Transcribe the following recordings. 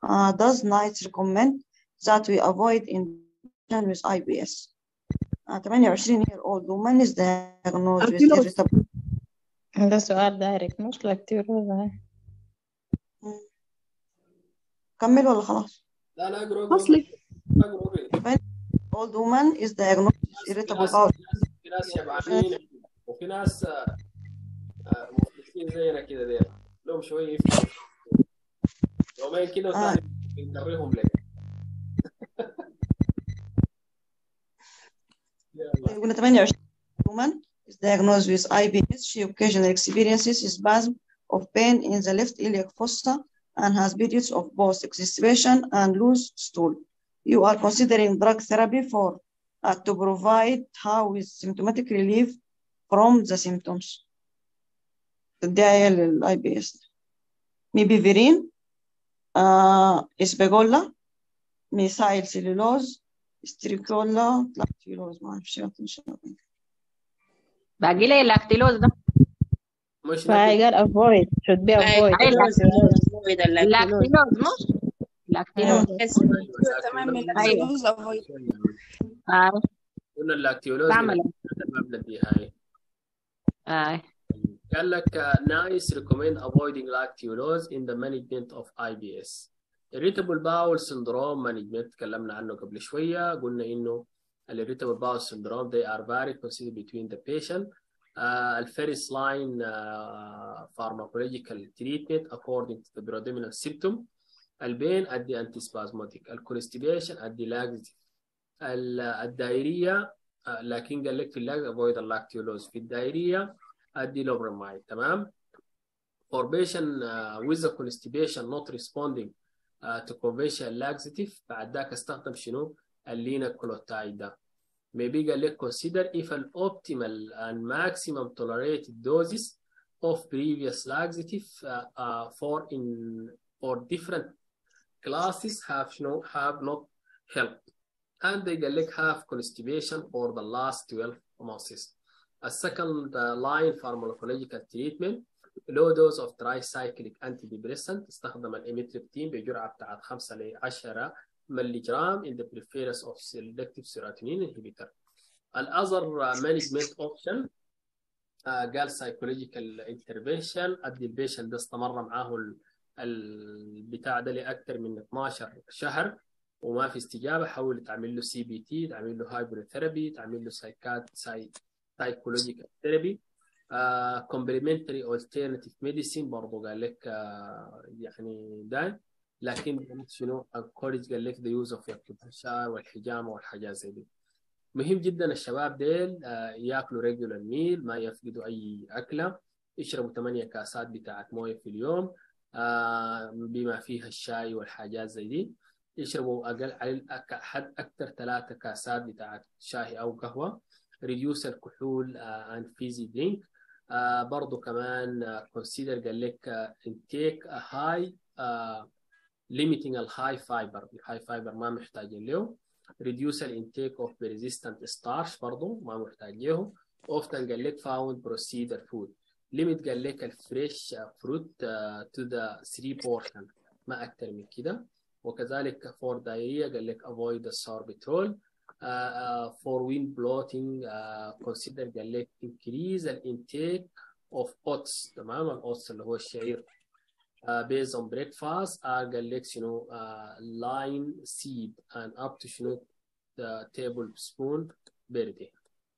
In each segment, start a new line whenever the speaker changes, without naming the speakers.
uh, does NICE recommend that we avoid infection with IBS? Uh, 28 year old woman is diagnosed with
Ankylosing.
irritable
ده سؤال دايركت مش لاكتيروزا
كمل ولا خلاص؟
لا لا اقرا اقرا
أصلي
اقرا اقرا
old woman is diagnosed with
في
irritable
ناس
bowel
في ناس شبعانين وفي ناس آه، آه، مفلسين زينا كده دير لهم شويه يفتحوا يومين كده
آه.
وثاني بنكرههم لك يلا
يقول 28 woman is diagnosed with IBS. She occasionally experiences spasm of pain in the left iliac fossa and has periods of both excitation and loose stool. You are considering drug therapy for uh, to provide her with symptomatic relief from the symptoms. تدعي للاي بي اس ميبيفيرين آه اسباجولا ميثايل سيلولوز ستريكولا لاكتيلوز ما اعرف شو ان شاء الله
باقي لي اللاكتيلوز ده
مش
فهي قال avoid should be avoid
أي
lactose.
اللاكتيلوز مش لاكتيلوز
تمام
أيوة.
اللاكتوز افويد
آه.
قلنا اللاكتيولوز
تعمل
المبنى دي هاي
آه.
قال لك uh, NICE recommend avoiding lactulose in the management of IBS. Irritable bowel syndrome management تكلمنا عنه قبل شوية قلنا إنه ال irritable bowel syndrome they are very considered between the patient. Uh, ال first line uh, pharmacological treatment according to the predominant symptom. البين أدي antispasmodic. الconstipation أدي laxative. ال- الدايرية آه، لكن قال لك في اللاج avoid اللاكتيولوز في الدايرية ادي لوبرمايد تمام for patient uh, with the constipation not responding uh, to conventional laxative بعد ذاك استخدم شنو اللينا كلوتايد ده maybe قال لك consider if an optimal and maximum tolerated doses of previous laxative uh, uh, for in for different classes have شنو have not helped and they قال لك have constipation for the last 12 months A second uh, line pharmacological treatment low dose of tricyclic antidepressant استخدم الاميتريبتين بجرعه بتاعت 5 ل 10 ملي جرام in the preference of selective serotonin inhibitor. الأذر uh, management option uh, قال psychological intervention ادي البيشنت ده استمر معاه ال- البتاع ده لاكثر من 12 شهر وما في استجابه حاول تعمل له سي بي تي تعمل له هايبروثيرابي تعمل له سايكات ساي psychological therapy uh, complementary alternative medicine برضو قال لك uh, يعني ده لكن شنو encourage قال لك the use of الكبشار والحجامه والحاجات زي دي مهم جدا الشباب ديل uh, ياكلوا ريجولار ميل ما يفقدوا اي اكله يشربوا 8 كاسات بتاعت مويه في اليوم uh, بما فيها الشاي والحاجات زي دي يشربوا اقل على الأك- حد اكثر ثلاثة كاسات بتاعت شاي او قهوه reduce الكحول uh, and fizzy drink uh, برضو كمان uh, consider قال لك uh, intake a high uh, limiting ال high fiber ال high fiber ما محتاجين له reduce ال intake of persistent starch برضو ما محتاج له often قال لك found procedure food limit قال لك الفريش fruit uh, to the 3 portion ما أكثر من كده وكذلك for diarrhea قال لك avoid the sorbitol uh, uh, for wind bloating uh, consider قال لك increase the intake of oats تمام الاوتس اللي هو الشعير uh, based on breakfast uh, قال لك شنو uh, line seed and up to شنو the tablespoon per day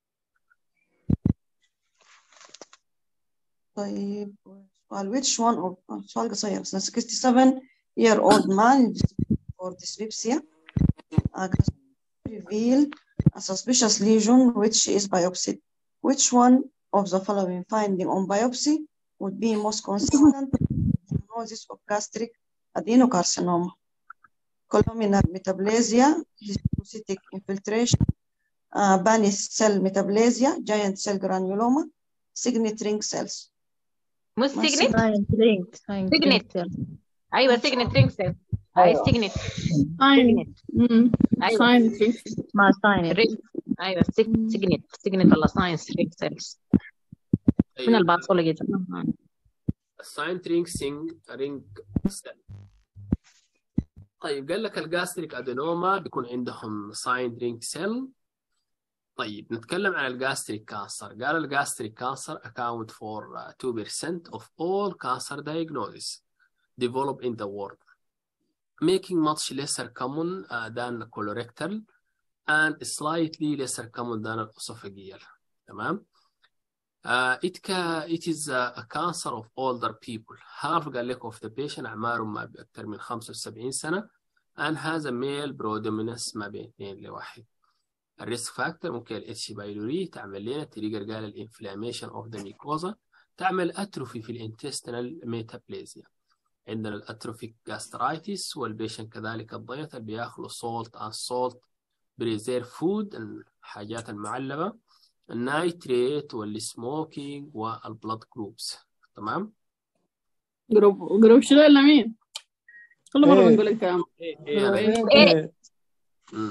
طيب سؤال which one of آه، سؤال قصير بس 67 year old man for dyspepsia uh, reveal a suspicious lesion which is biopsy. Which one of the following finding on biopsy would be most consistent with diagnosis of gastric adenocarcinoma? Columnar metaplasia, histiocytic infiltration, uh, Bani cell metaplasia, giant cell granuloma, signet ring cells.
مش
ما
سيجنت
Science linked. Science
Signet.
linked.
ايوه سيجنت رينج سيل اي سيجنت
ساين امم
ايوه
ساين
ما science.
رينج ايوه سيج- سيجنت سيجنت ولا ساينس رينج سيلز من الباثولوجي
الساين رينج سينج رينج سيل طيب قال لك الجاستريك ادينوما بيكون عندهم ساين رينج سيل طيب نتكلم عن الجاستريك كانسر قال الجاستريك كانسر account for uh, 2% of all cancer diagnoses developed in the world making much lesser common uh, than colorectal and slightly lesser common than esophageal تمام Uh, it, ca it is a, a cancer of older people. Half قال لك of the patient أعمارهم ما بأكثر من 75 سنة and has a male predominance ما بين 2 لواحد. الريسك فاكتور ممكن الاتش بايلوري تعمل لنا تريجر قال الانفلاميشن اوف ذا ميكوزا تعمل اتروفي في الانتستينال ميتابليزيا عندنا الاتروفيك جاسترايتس والبيشن كذلك الضيط اللي بياخذوا سولت ان سولت بريزيرف فود الحاجات المعلبه النايتريت والسموكينج والبلاد جروبس تمام
جروب جروب شنو ولا مين؟ كل مرة
إيه.
بنقول الكلام
ايه ايه انا
إيه.
إيه.
مم.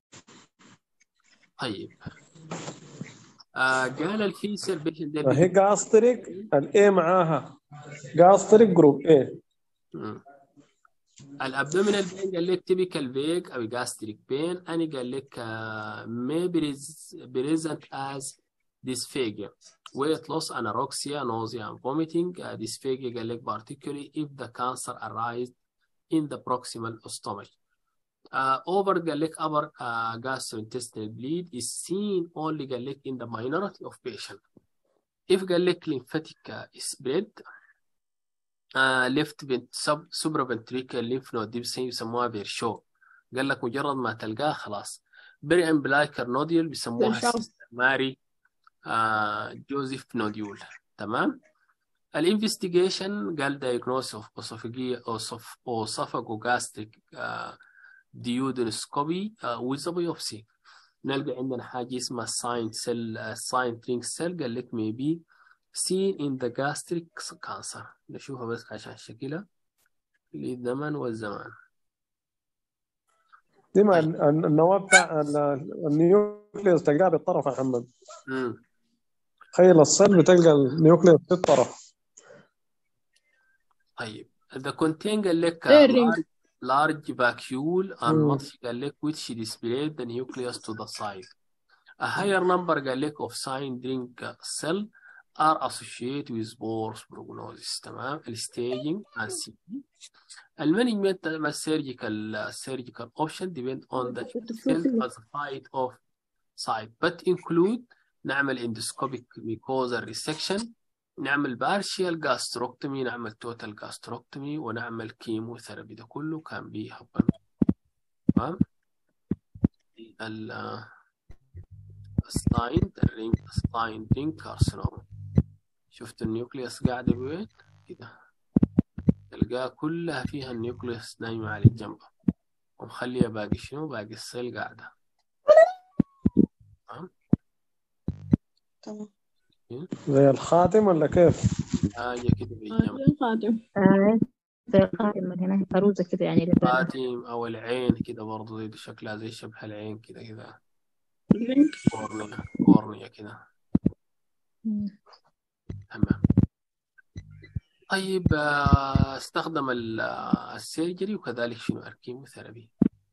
طيب آه قال الفيسر بيشن ده
هي جاستريك الاي معاها جاستريك جروب ايه
مم. الابدومينال بين قال لك تيبيكال فيج او gastric بين اني قال لك uh, may present as dysphagia weight loss anorexia nausea and vomiting uh, dysphagia قال لك particularly if the cancer arise in the proximal stomach uh, over قال لك upper uh, gastrointestinal bleed is seen only قال لك in the minority of patient if قال لك lymphatic uh, spread ليفت بنت سب سوبرا فنتريكال ليمف نود دي بيسموها بيرشو قال لك مجرد ما تلقاه خلاص بري امبلايكر نوديول بيسموها
بيرشو.
السيستر ماري آه جوزيف نوديول تمام الانفستيجيشن قال diagnosis of esophageal esophagogastric uh, duodenoscopy uh, with a biopsy نلقى عندنا حاجة اسمها sign cell uh, sign ring cell قال لك maybe seen in the gastric cancer نشوفها بس عشان شكلها للزمن والزمان
دي مع ال- ال- النواه بتاع ال- النيوكليوس تلقاها بالطرف يا محمد
مم.
تخيل السل بتلقى النيوكليوس في الطرف
طيب the contain قال لك
إيه الرينج؟
large, large vacuole and
مم.
multi قال لك which displayed the nucleus to the side a higher number قال لك of signed ring cell are associated with poor prognosis تمام الستaging and CT المانجمنت مع السيرجيكال surgical option depend on the cell classified of site but include نعمل endoscopic mucosal resection نعمل partial gastrectomy نعمل total gastrectomy ونعمل كيموثيرابي ده كله كان بيه happen تمام ال السلايند الرينج السلايند رينج كارسينوما شفت النيوكليوس قاعدة بوين كده تلقاها كلها فيها النيوكليوس نايمة على الجنب ومخليها باقي شنو باقي السيل قاعدة
تمام
زي الخاتم ولا كيف؟
حاجة كده بالجنب
خاتم
آه، زي القائم من هنا فروزة كده يعني اللي بتاعنا.
خاتم أو العين كده برضه زي شكلها زي شبه العين كده كده
الرينج.
كورنيا كورنيا كده
مم.
تمام طيب آه، استخدم ال- آه، السيرجري وكذلك شنو الكيموثيرابي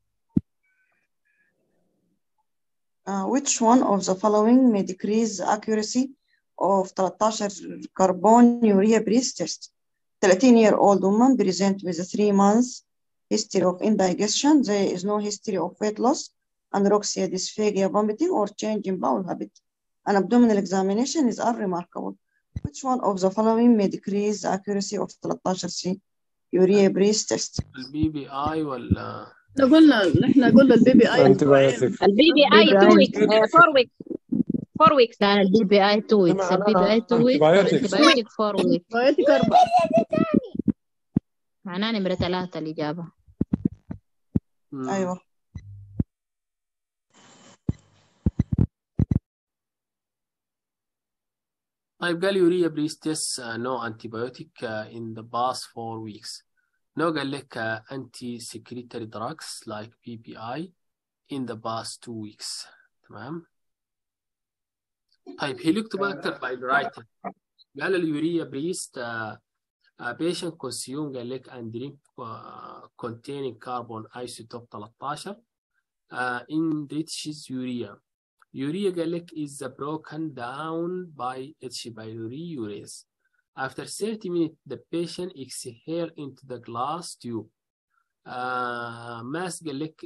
Uh, which one of the following may decrease the accuracy of 13 carbonyurea breath test? 13 year old woman present with a three months history of indigestion. There is no history of weight loss, anorexia, dysphagia, vomiting, or change in bowel habit. An abdominal examination is unremarkable. Which one of the following may decrease the accuracy of 13 urea breath test?
البي بي اي ولا
لو قلنا احنا قلنا البي بي اي
انتبايوتيك
البي بي اي 2 ويكس 4 ويكس 4 ويكس لا البي بي اي 2 ويكس البي بي اي 2 ويكس
Antibiotics.
والانتبيوتيك 4 ويكس
بايوتيك أربعة
معناه نمرة ثلاثة الإجابة
مم.
أيوة.
طيب قال يوريا بريس تيست نو antibiotic uh, in the past four weeks نو قال لك uh, anti secretory drugs like PPI in the past two weeks تمام طيب he looked back by the writing قال اليوريا بريست uh, A patient consume قال لك and drink uh, containing carbon isotope 13 uh, enriches urea. Urea قال لك is broken down by H. pylori urease. After 30 minutes, the patient exhale into the glass tube. Uh, mass قال لك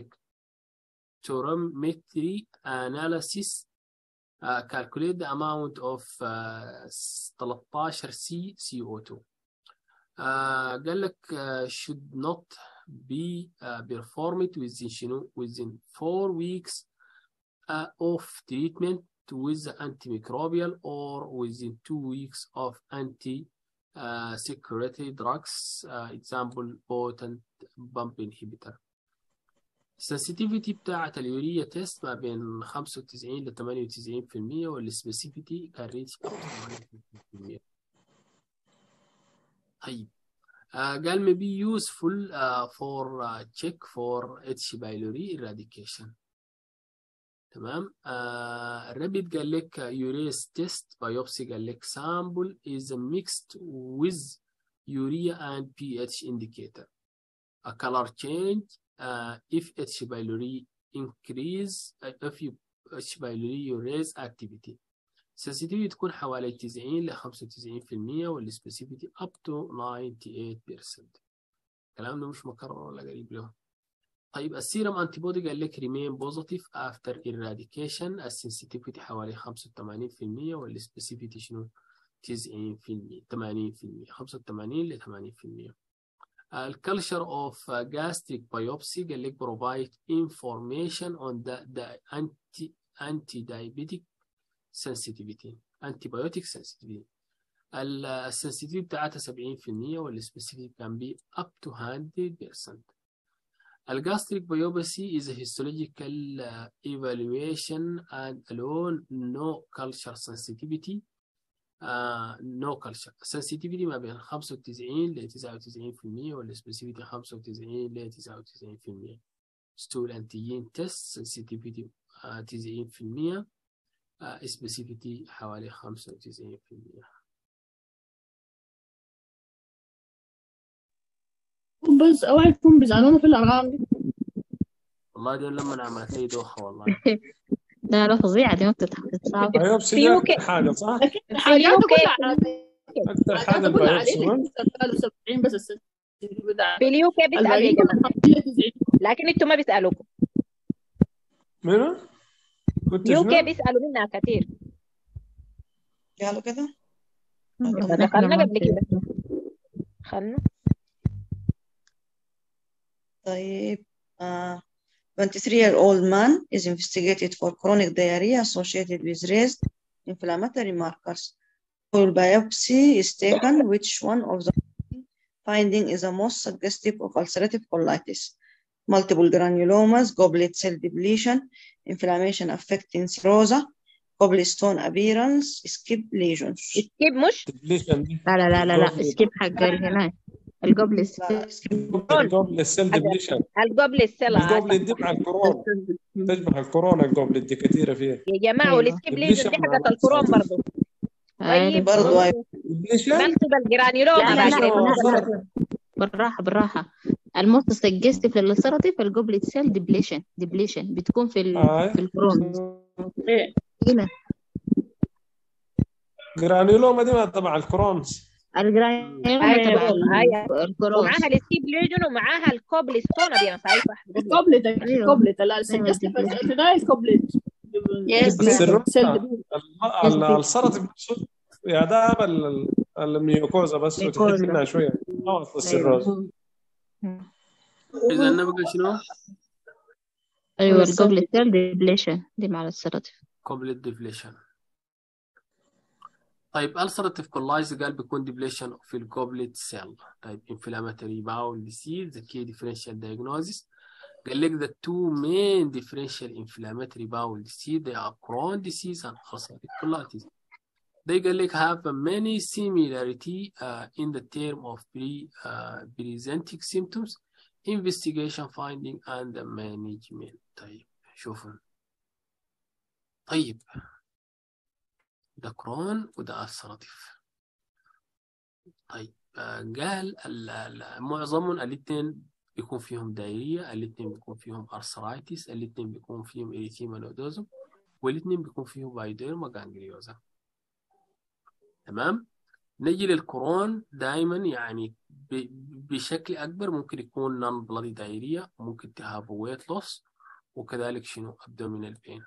spectrometry analysis uh, calculate the amount of uh, 13 C CO2. Uh, قال لك uh, should not be uh, performed within شنو within four weeks uh, of treatment with the antimicrobial or within two weeks of anti uh, secretory drugs uh, example potent pump inhibitor السنسيتيفيتي بتاعت اليوريا تيست ما بين 95 ل 98% والسبيسيفيتي كان ريتش 98% طيب uh, قال may be useful uh, for uh, check for H. pylori eradication تمام آه الرابيد قال لك يوريس تيست بايوبسي قال لك sample is mixed with urea and pH indicator a color change uh, if H. pylori increase uh, if you H. pylori urease activity sensitivity تكون حوالي 90 ل 95% والسبيسيفيتي up to 98% الكلام ده مش مكرر ولا قريب له طيب السيرم انتي بودي قال لك ريمين بوزيتيف افتر ايراديكيشن السنسيتيفيتي حوالي 85% والسبيسيفيتي شنو 90% 80% 85 ل 80% الكالتشر اوف gastric biopsy قال لك provide information on the, the anti anti diabetic sensitivity antibiotic sensitivity السنسيتيفيتي بتاعتها 70% والسبيسيفيتي كان بي up to 100% الجاستريك biopsy is a histological uh, evaluation and alone no culture sensitivity uh, no culture sensitivity ما بين 95 ل 99% والسبيسيفيتي 95 ل 99% stool antigen test sensitivity uh, 90% uh, specificity حوالي 95%
بس اوعي تكون بيزعلونا في الارقام دي
والله دي لما عملت لي دوخه والله
لا لا فظيعة دي ما بتتحسب
بايوبسي
في
دي
UK
أكتر حاجه صح؟
لكن الحاجات
UK
كلها على
اكثر حاجه
الحاجات كلها
البايوبسي
عليه
ما؟
قالوا 70 بس السنسيتيفيتي بتاع
في اليو كي بيسألوا يا
الباقيين
جماعة
50 90
لكن انتوا ما بيسألوكم
منو؟ كنت
يو كي
شنو؟
بيسألوا منها كثير
قالوا كده
دخلنا قبل كده خلنا
طيب uh, 23-year-old man is investigated for chronic diarrhea associated with raised inflammatory markers. Oil biopsy is taken, which one of the finding is the most suggestive of ulcerative colitis. Multiple granulomas, goblet cell depletion, inflammation affecting serosa, goblet-stone appearance, skip lesions.
سكيب مش
ديبليشن دي
لا لا لا لا لا
قبل-
سكيب حق هناك القبل
لا،
السكيب
skip
قبل السيل ديبليشن
القبل السلة
القبل دي مع الكورونا تشبه الكورونا القبل دي كثيره فيها
يا جماعة
أيوة.
والسكيب ليجن دي حقت الكورونا برضه طيب
برضو أيوة.
ديبليشن
مالتي بالجرانيولوما
لا لا
بعد
لا
كده.
لا بالراحة بالراحة الموست سجستيف للسيراتيف الجوبلت سيل ديبليشن ديبليشن بتكون في ال...
آه.
في الكرون
ايه
هنا
جرانيولوما دي ما تبع الكرونز
الجرانيوما
أيوة.
تبع
أيوة.
الكرون
ومعاها السكيب ليجن ومعاها الكوبل ستون دي صحيح صح
الكوبلت
أيوة.
الكوبلت لا السجستيف ابتدائي الكوبلت
يس
بس الرمى
سيل
ال- ال- السرطة بتصد يا ده ال- الميوكوزا بس وتحد
ميوكوزا.
منها شوية ما أصل السيروز
اذا نبقى شنو؟
ايوه
والسيل.
الجوبلت سيل ديبليشن دي مع السيراتيف
complete depletion طيب ulcerative colitis قال بيكون depletion في الجوبلت سيل طيب inflammatory bowel disease the key differential diagnosis قال لك the two main differential inflammatory bowel disease they are Crohn disease and ulcerative colitis they قال لك have many similarity uh, in the term of pre uh, presenting symptoms investigation finding and management طيب شوفوا طيب ده كرون وده ألسراتيف طيب آه، قال ال- ال- معظمهم الاثنين بيكون فيهم دايرية الاثنين بيكون فيهم ارثرايتس الاثنين بيكون فيهم اريتيما نودوزم والاثنين بيكون فيهم بايديرما جانجليوزا تمام نجي للكرون دائما يعني ب- بشكل اكبر ممكن يكون نون بلادي دايريا ممكن تهاب ويت لوس وكذلك شنو ابدومينال بين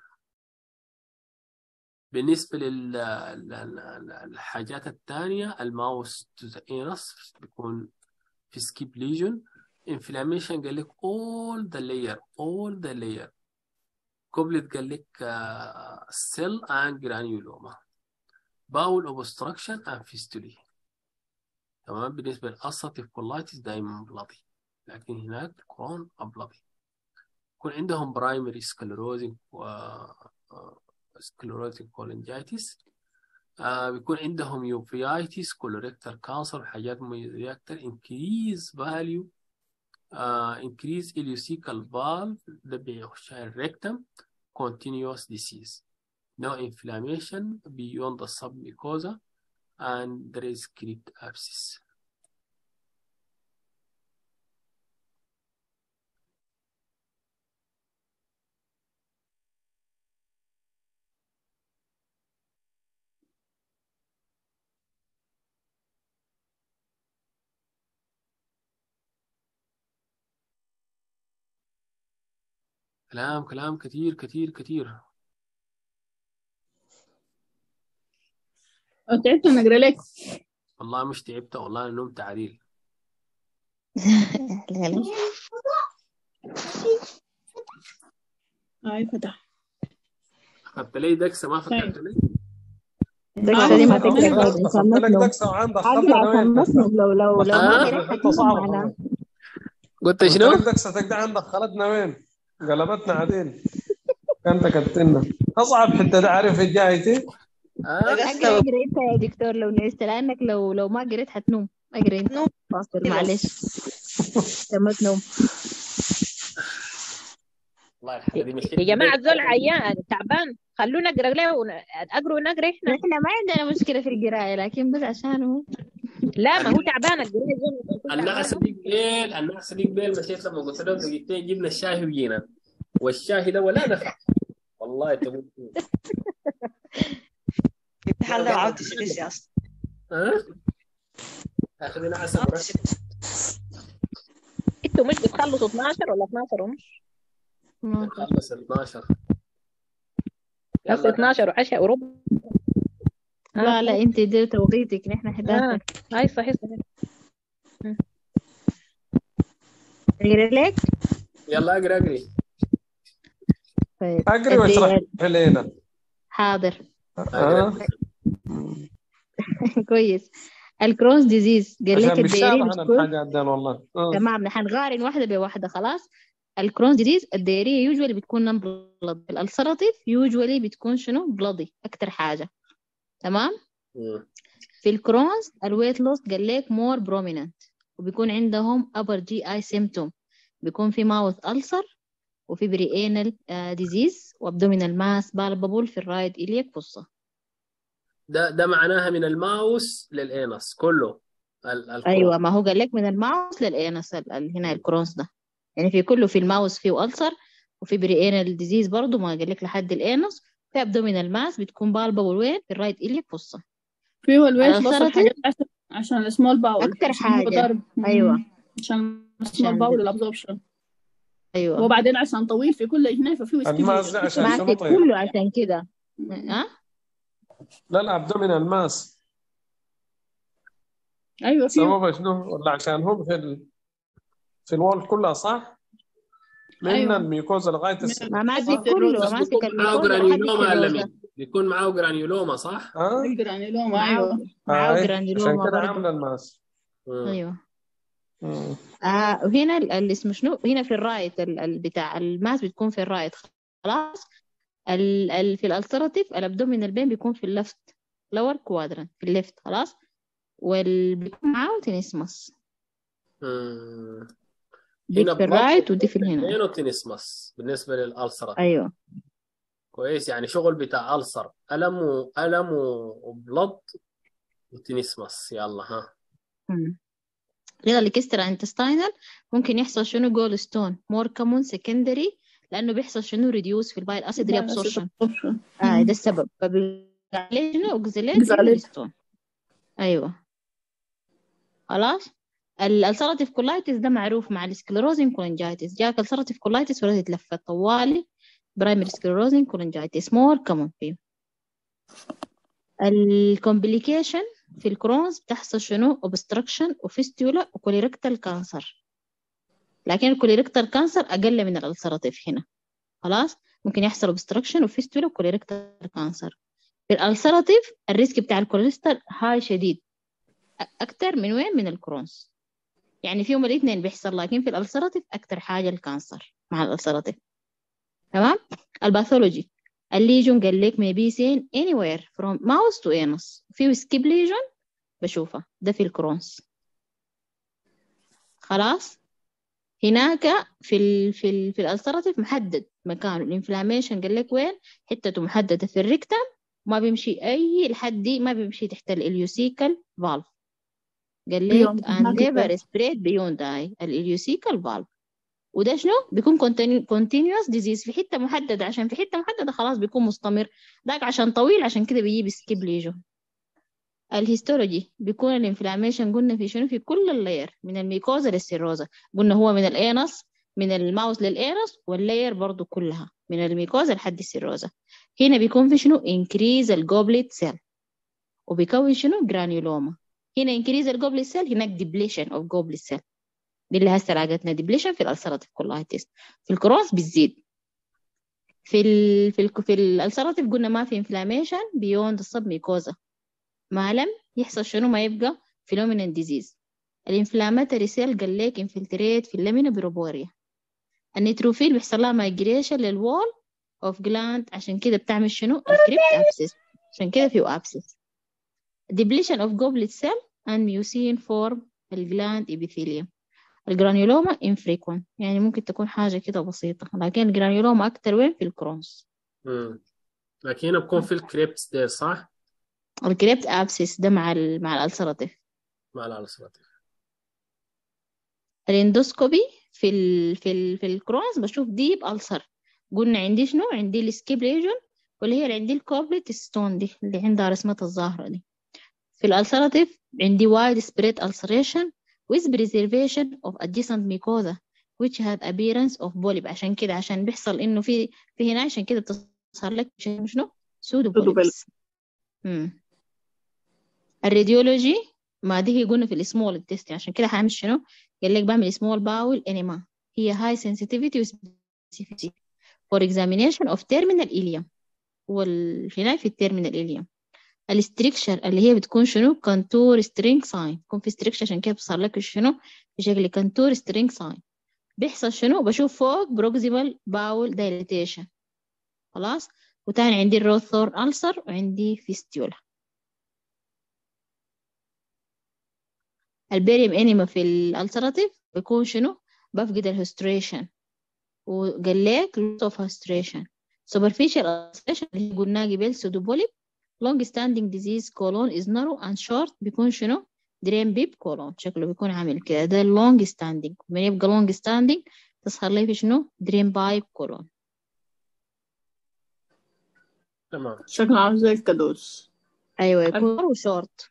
بالنسبة للحاجات الثانية الماوس تو ذا انس بيكون في سكيب ليجن انفلاميشن قال لك all the layer all the layer كوبلت قال لك سيل and granuloma باول اوبستراكشن and fistulae تمام بالنسبة للأساتيف كولايتس دايما بلادي لكن هناك كرون أبلادي يكون عندهم برايمري سكلروزنج و سكلروزنج كولنجايتس آه بيكون عندهم يوفيايتس كولوريكتال كانسر وحاجات رياكتر انكريز فاليو انكريز اليوسيكال فالف ده بيخش الريكتم continuous disease no inflammation beyond the submucosa and there is crypt abscess كلام كلام كتير كتير كتير
تعبت من اقرا لك
والله مش تعبت والله أنا نمت عديل
لا لا
هاي فتح
أخذت لي دكسة ما فكرت لي
الدكسة دي ما
آه،
تقدر
آه،
الإنسان
اخذت لك
مسلم
دكسه وعندك
عادي
خلنا
عشان
وين
مسلم لو لو لو
آه.
ما قريت حتموت معناه
قلت
قلت
شنو؟
لك دكسه تقدر عندك خلتنا وين قلبتنا عديل انت كتنا اصعب حته ده عارف الجايتي
آه
اقرا اقرا انت يا دكتور لو نعست لانك لو لو ما قريت حتنوم اقرا انت فاصل معلش تمت نوم
والله الحاجة دي مشكلة
يا جماعة الزول عيان تعبان خلونا نقرا له ون- اقرا ونقرا احنا
احنا ما عندنا مشكلة في القراية لكن بس عشانه
لا ما هو تعبان القراية زول يكون
الناس
تعبان.
دي قبيل الناس دي قبيل مشيت لما قلت لهم دقيقتين جبنا الشاي وجينا والشاي ده ولا نفع والله تموت
الامتحان ده عاوز تسبيس يا اصلا
ها؟ اخذنا عسل
عاوز
ورق.
تسبيس.
انتوا مش بتخلصوا 12 ولا 12 ونص
ما
خلص 12
بس
يلا
12 و10 وربع
لا لا انت دي توقيتك نحن
آه.
11
هاي صحيح صحيح
اقرا لك
يلا اقرا اقري
طيب
اقري واشرح لنا
حاضر
آه.
كويس الكرونز ديزيز قال لك
عشان
الدايريه
بيشابه انا
بتكون
الحاجات دي والله آه.
تمام حنقارن واحده بواحده خلاص الكرونز ديزيز الدايريه يوجوالي بتكون نون بلد الالسراتيف يوجوالي بتكون شنو بلدي اكتر حاجه تمام
مم.
في الكرونز الويت لوس قال لك مور بروميننت وبيكون عندهم upper GI symptom بيكون في ماوث ألسر وفي بريانال ديزيز وابدومينال ماس بالبابول في الرايت إليك فصة
ده ده معناها من الماوس للانس كله ال- الكرة.
أيوة ما هو قال لك من الماوس للإنس ال- ال- هنا الكرونز ده يعني في كله في الماوس فيه ألسر وفي بريانال ديزيز برضو ما قال لك لحد الإنس في ابدومينال ماس بتكون بالبابول وين في الرايت إليك فصة
فيه الويت
على
لوس
السرطان؟
الحاجات عشان عشان السمول باول
أكتر
عشان هو
حاجة.
ضرب
أيوة.
عشان
عشان
السمول باول الابزوربشن
أيوة
وبعدين عشان طويل في كل هنا ففيه
الماس ده عشان
ماسك
شنو طيب؟
كله عشان كده ها
لا لا ابدومينال ماس
ايوه فيه
سببها شنو ولا عشان هو في ال... في الوول كلها صح؟ من
أيوة.
الميوكوزا لغايه الس...
ما ماسك
صح.
كله
بس
ماسك
بيكون معاه
الميكوزا لحد
جرانيولوما ولا
السيلوزا
مين؟ بيكون معاه جرانيولوما صح؟
ها؟
الجرانيلوما
معاه
ايوه
معاه
آه. عشان
جرانيولوما
كده
برضه
عامله الماس
مم.
ايوه
مم.
آه وهنا ال- اللي اسمه شنو هنا في الرايت ال- ال- بتاع الماس بتكون في الرايت خلاص ال ال في الالتراتيف الابدومينال بين بيكون في اللفت لور كوادرنت في الليفت خلاص وال بيكون معاه تنسمس
مم.
دي
هنا
في الرايت
بلط
ودي في الهنا
بينوتينيسمس بالنسبة للألسرة
ايوه
كويس يعني شغل بتاع ألسر ألم و... ألم و- وبلط وتينيسمس يلا ها
مم.
renal extra intestinal ممكن يحصل شنو جول ستون more common secondary لأنه بيحصل شنو reduce في البايل acid reabsorption آه ده السبب فبيقول عليه شنو اوكزاليت
Oxalate.
ستون ايوه خلاص الالسراتيف كولايتس ده معروف مع السكلروزين كولنجايتس جاك السراتيف كولايتس ولا تتلفت طوالي برايمري سكلروزين كولنجايتس مور كمان فيه الكومبليكيشن في الكرونز بتحصل شنو obstruction وفيستولا وكوليركتال كانسر لكن الكوليركتال كانسر اقل من الالسراتيف هنا خلاص ممكن يحصل obstruction وفيستولا وكوليركتال كانسر في الالسراتيف الريسك بتاع الكوليستر هاي شديد أ- اكتر من وين من الكرونز يعني فيهم الاثنين بيحصل لكن في الالسراتيف اكتر حاجه الكانسر مع الالسراتيف تمام الباثولوجي الليجون قال لك may be seen anywhere from mouse to anus في سكيب ليجون بشوفها ده في الكرونز خلاص هناك في ال في ال في الالسراتيف محدد مكانه الانفلاميشن قال لك وين حتته محدده في الريكتم ما بيمشي اي لحد دي ما بيمشي تحت الاليوسيكال فالف قال لك
Beyond.
and
ما
never
كفاية.
spread beyond eye الاليوسيكال فالف وده شنو بيكون continuous disease في حته محدده عشان في حته محدده خلاص بيكون مستمر داك عشان طويل عشان كده بيجيب سكيب ليجون الهيستولوجي بيكون الانفلاميشن قلنا في شنو في كل اللاير من الميكوزا للسيروزا قلنا هو من الانس من الماوس للانس واللاير برضو كلها من الميكوزا لحد السيروزا هنا بيكون في شنو انكريز الجوبليت سيل وبيكون شنو جرانيولوما هنا انكريز الجوبليت سيل هناك ديبليشن اوف جوبليت سيل دي اللي هسه عقدنا ديبليشن في الالسراتيف كولايتس في الكروس بتزيد في ال في ال في الالسراتيف قلنا ما في انفلاميشن بيوند الصب ميكوزا ما لم يحصل شنو ما يبقى فينومينال ديزيز الانفلاماتوري سيل قال لك انفلتريت في اللامينا بروبوريا النيتروفيل بيحصل لها مايجريشن للوول اوف جلاند عشان كده بتعمل شنو الكريبت ابسس عشان كده فيه ابسس depletion of goblet cell and mucin form الجلاند epithelium الجرانيولوما infrequent يعني ممكن تكون حاجة كده بسيطة لكن الجرانيولوما أكتر وين في الكرونز
مم. لكن هنا بكون في الكريبتس دير صح؟
الكريبت ابسس ده مع ال مع الألسراتيف
مع الالسراتيف
الاندوسكوبي في ال في ال في الكرونز بشوف ديب ألسر قلنا عندي شنو عندي السكيب ليجون واللي هي اللي عندي الكوبلت ستون دي اللي عندها رسمة الزهرة دي في الألسراتيف عندي wide spread ulceration with preservation of adjacent mucosa which have appearance of polyp عشان كده عشان بيحصل إنه في في هنا عشان كده بتظهر لك شنو شنو سودو
Pseudo
بوليبس امم الراديولوجي ما دي هي قلنا في السمول التست عشان كده هعمل شنو قال لك بعمل سمول باول انيما هي هاي sensitivity و specificity for examination of terminal ileum والهنا في التيرمينال ileum الاستريكشر اللي هي بتكون شنو كونتور سترينج ساين بيكون في استريكشر عشان كده بصار لك شنو في شكل كونتور سترينج ساين بيحصل شنو بشوف فوق بروكسيمال باول دايليتيشن خلاص وتاني عندي الروثور ألسر وعندي فيستيولا البيريم انيما في الالتراتيف بيكون شنو بفقد الهستريشن وقال لك loss of histration superficial ulceration اللي قلناه قبل سودوبوليب long standing disease colon is narrow and short بيكون شنو درين بيب colon شكله بيكون عامل كده ده long standing من يبقى long standing تظهر لي في شنو درين بايب colon
تمام
شكله عامل زي الكادوس
ايوه يكون وشورت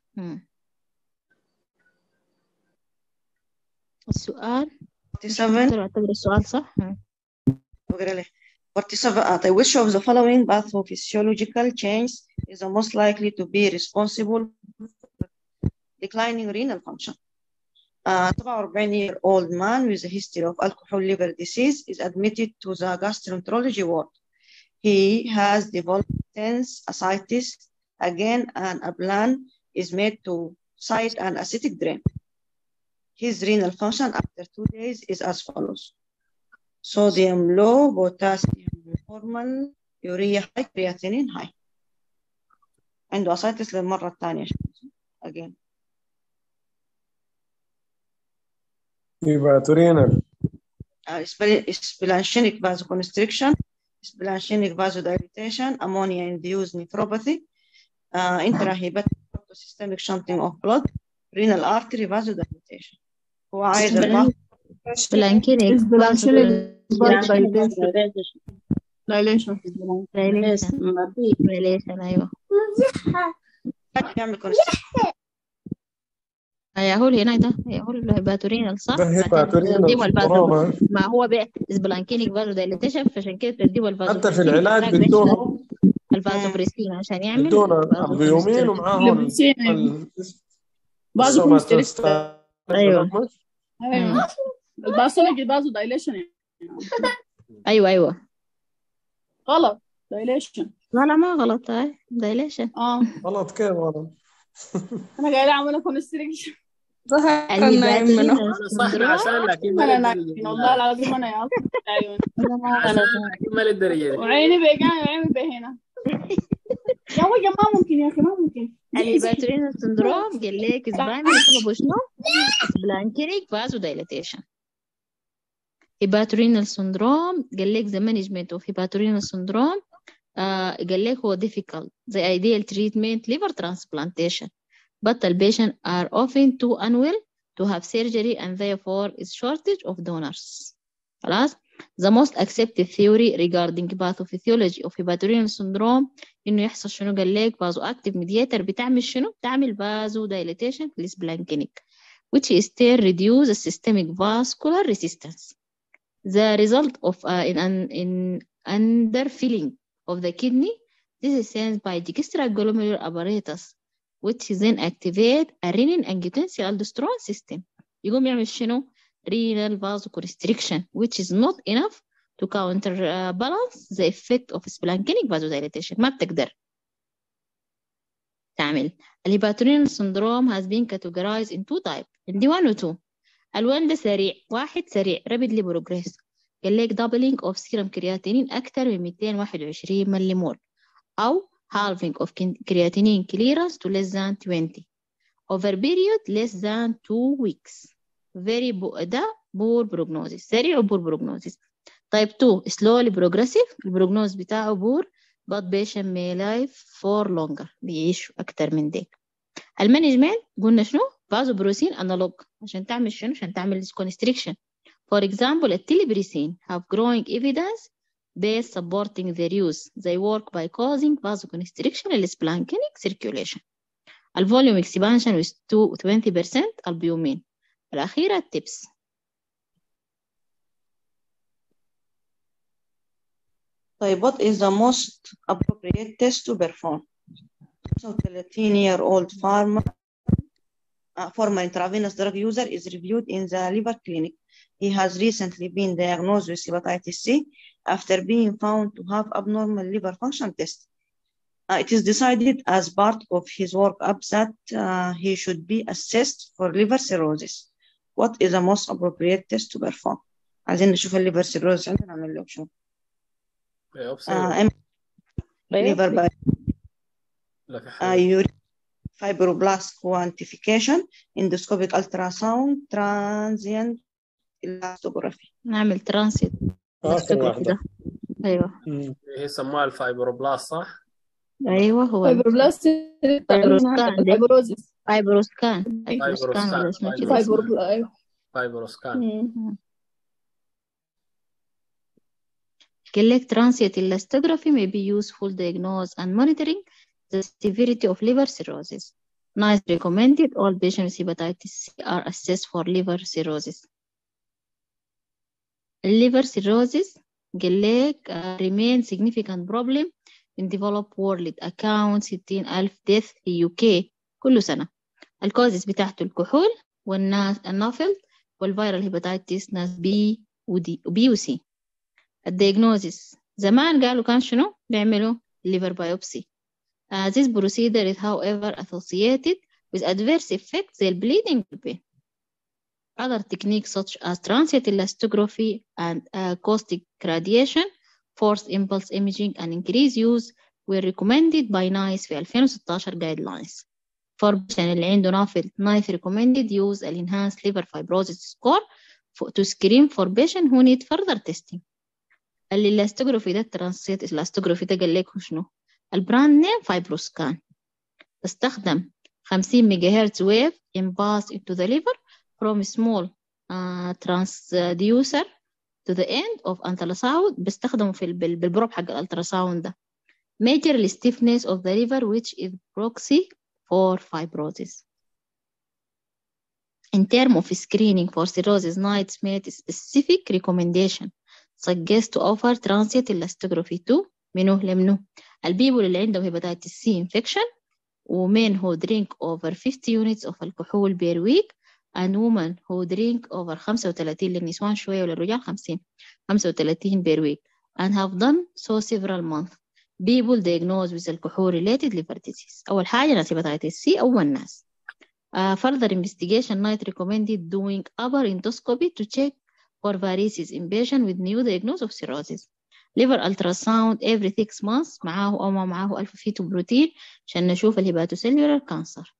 السؤال
47
ترى اعتبر السؤال صح مم.
بقرا له 47 آه، طيب which of the following pathophysiological changes is the most likely to be responsible for declining renal function uh, 47 year old man with a history of alcohol liver disease is admitted to the gastroenterology ward he has developed tense ascites again and a plan is made to cite an acidic drain his renal function after two days is as follows sodium low, potassium normal, urea high, creatinine high. عنده ascites للمرة الثانية again.
يبقى تورينا
Uh, spl- splanchnic vasoconstriction, splanchnic vasodilatation, ammonia-induced nephropathy, uh, intrahepatic systemic shunting of blood, renal artery vasodilatation. هو عايز البعض
بلانكينيك
Blanchinic bulb dilation.
dilation
Dilation.
dilation ايوه
يعمل constriction
يا هو اللي هناك ده يا هو الهيباتورينال صح
ده هيباتورينال
ترتيبه الفازو
سندروم
ما هو بقى سبلانكينيك فازو دايليتيشن فعشان كده ترتيبه الفازو
حتى في العلاج بدوهم
الفازوبريسين عشان يعمل
بدون
الفازوبريسين.
البيومين ومعاهم
لبسين
ال-
بازو
السوماتوستات.
أيوة.
ايوه الباسولوجي بازو دايليشن يعني
ايوه ايوه
غلط دايليشن
لا لا ما غلط هاي دايليشن
اه
غلط كيف غلط
انا قاعده اعمل كونستريكشن
الهيباتورينال
انا صح
سندروم
عشان لكن
انا
ما
نايم والله العظيم انا يا ايوه
عشان لكن ما للدرجه دي
وعيني بقى وعيني بقى هنا يا وجه ما ممكن يا اخي ما ممكن
الهيباتورينال سندروم قال لك اسباني سببه شنو؟ بلانكينيك فازو دايليتيشن هيباتورينال سندروم قال لك the management of hepatorenal syndrome آه قال لك هو difficult the ideal treatment liver transplantation but the patient are often too unwell to have surgery and therefore is shortage of donors خلاص the most accepted theory regarding pathophysiology of hepatorenal syndrome انه يحصل شنو قال لك فازو اكتيف ميدياتر بتعمل شنو بتعمل فازو دايليتيشن للسبلانكينيك which is to reduce the systemic vascular resistance the result of uh, in, an, in underfilling of the kidney this is sensed by the extraglomerular apparatus which then activate a renin angiotensin aldosterone system يقوم يعمل شنو renal vasoconstriction which is not enough to counterbalance the effect of splanchnic vasodilation ما بتقدر تعمل الهيباتورينال syndrome has been categorized in two types عندي 1 و 2 الوان ده سريع واحد سريع rapidly progress قال لك doubling of serum creatinine أكثر من 221 ملي مول أو halving of creatinine clearance to less than 20 over period less than 2 weeks very bo- ده poor prognosis سريع و poor prognosis type 2 slowly progressive البروجنوز بتاعه poor but patient may live for longer بيعيش أكتر من ديك المانجمنت قلنا شنو فازوبروسين انالوج عشان تعمل شنو عشان تعمل constriction for example التليبريسين have growing evidence based supporting their use they work by causing vasoconstriction in splanchnic circulation الفوليوم expansion with 20% البيومين الأخيرة التبس
طيب what is the most appropriate test to perform 35 year old farmer uh, former intravenous drug user is reviewed in the liver clinic he has recently been diagnosed with hepatitis C after being found to have abnormal liver function test Uh, it is decided as part of his workup that uh, he should be assessed for liver cirrhosis what is the most appropriate test to perform عايزين نشوف الليفر cirrhosis عندنا نعمل له شو
أيوة،
uh, liver by
لك
uh,
حاجة.
urine fibroblast quantification endoscopic ultrasound transient elastography
نعمل ترانسيت
آخر واحدة
أيوة
مم.
هي سموها الفايبروبلاست صح؟
أيوة هو
فايبروبلاست
فايبروسكان ده.
فايبروزيس
فايبروسكان فايبروسكان ولا اسمه كده
فايبرو ايوه
فايبروسكان
مم.
قال لك transient elastography may be useful diagnose and monitoring the severity of liver cirrhosis. NICE recommended all patients with hepatitis C are assessed for liver cirrhosis. liver cirrhosis قال لك uh, remain significant problem in developed world account 60,000 death في UK كل سنة. الكوزيس بتاعته الكحول والناس النافل والفيرال هيباتيتس ناس بي ودي وبي وسي. الدياجنوزيس زمان قالوا كان شنو بيعملوا liver biopsy uh, this procedure is however associated with adverse effects زي bleeding pain other techniques such as transient elastography and acoustic radiation forced impulse imaging and increased use were recommended by NICE في 2016 guidelines for patient اللي عنده نافل NICE recommended use an enhanced liver fibrosis score for, to screen for patient who need further testing الاستوجرافي ده الترانسيت الاستوجرافي ده قال لك شنو البراند نيم فايبروسكان تستخدم 50 ميجا هرتز ويف impulse into the liver from small
uh, transducer to the end of ultrasound بيستخدموا في ال- بال- بالبروب حق الالتراساوند ده measure the stiffness of the liver which is proxy for fibrosis in terms of screening for cirrhosis NICE made specific recommendation suggest to offer transient elastography to منو لمنو البيبول اللي عندهم hepatitis C infection women who drink over 50 units of alcohol per week and women who drink over 35 للنسوان شوية وللرجال 50 35 per week and have done so several months people diagnosed with alcohol related liver disease أول حاجة ناس hepatitis C أول ناس uh, further investigation night recommended doing upper endoscopy to check for varices in patient with new diagnosis of cirrhosis liver ultrasound every six months معاه أو ما معاه ألف فيتو بروتين عشان نشوف الهيباتوسيلولار كانسر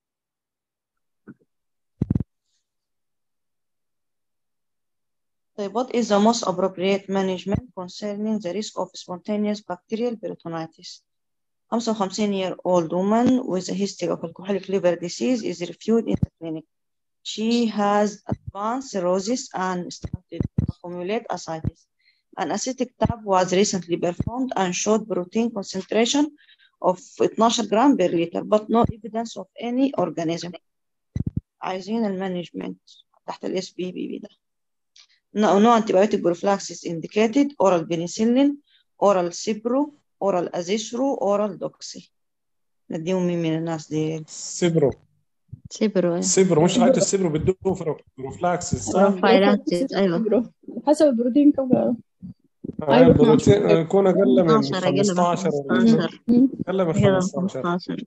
طيب what is the most appropriate management concerning the risk of spontaneous bacterial peritonitis 55 year old woman with a history of alcoholic liver disease is reviewed in the clinic she has advanced cirrhosis and started to accumulate ascites an acidic tab was recently performed and showed protein concentration of 12 gram per liter but no evidence of any organism عايزين المانجمنت تحت الاس بي بي بي ده No, no antibiotic prophylaxis indicated oral penicillin oral cipro oral azithro oral doxy نديهم مين من الناس دي
سيبرو
سيبرو
سيبرو مش عارف السيبرو بدوه في بروفلاكسيس صح؟
بروفايلاكسيس أيوة
حسب البروتين كم قالوا
آه، البروتين يكون اقل من
15 أقل من
15 ولا
15
اقل من
أقل من
15
15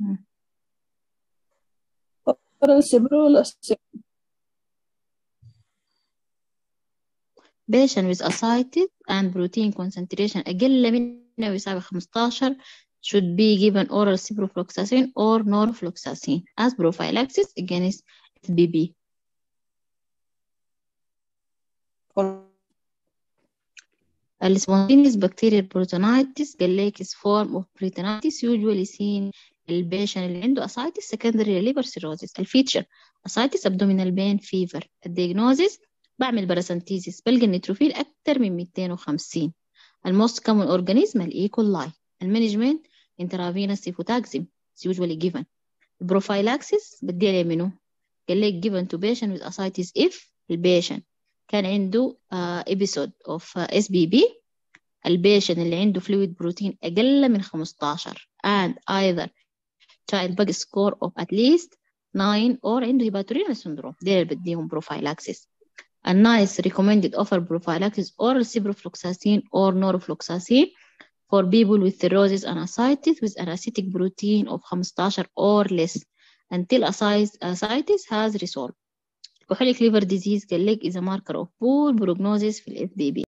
ترى السبرو ولا السبرو
patient with ascites and protein concentration أقل من أو يساوي 15 should be given oral ciprofloxacin or norfloxacin as prophylaxis against SBB. Spontaneous bacterial peritonitis قال لك is form of peritonitis usually seen البيشن اللي عنده ascites secondary liver cirrhosis الفيتشر ascites abdominal pain fever الديagnosis بعمل باراسنتيزيس بلقى النيتروفيل أكتر من 250 الموست كومن أورجانيزم الإيكولاي المانجمنت intravenous cefotaxime is usually given البروفايلاكسيس بدي عليه منو قال لك given to patient with ascites if البيشن كان عنده uh, episode of uh, SBB البيشن اللي عنده fluid protein أقل من 15 and either child bug score of at least 9 or عنده هيباتورينال syndrome دي اللي بديهم بروفايلاكسيس النايس recommended offer prophylaxis oral ciprofloxacin or norfloxacin for people with cirrhosis and ascites with an acidic protein of 15 or less until ascites ascites has resolved. Alcoholic liver disease قال لك is a marker of poor prognosis في ال FBB.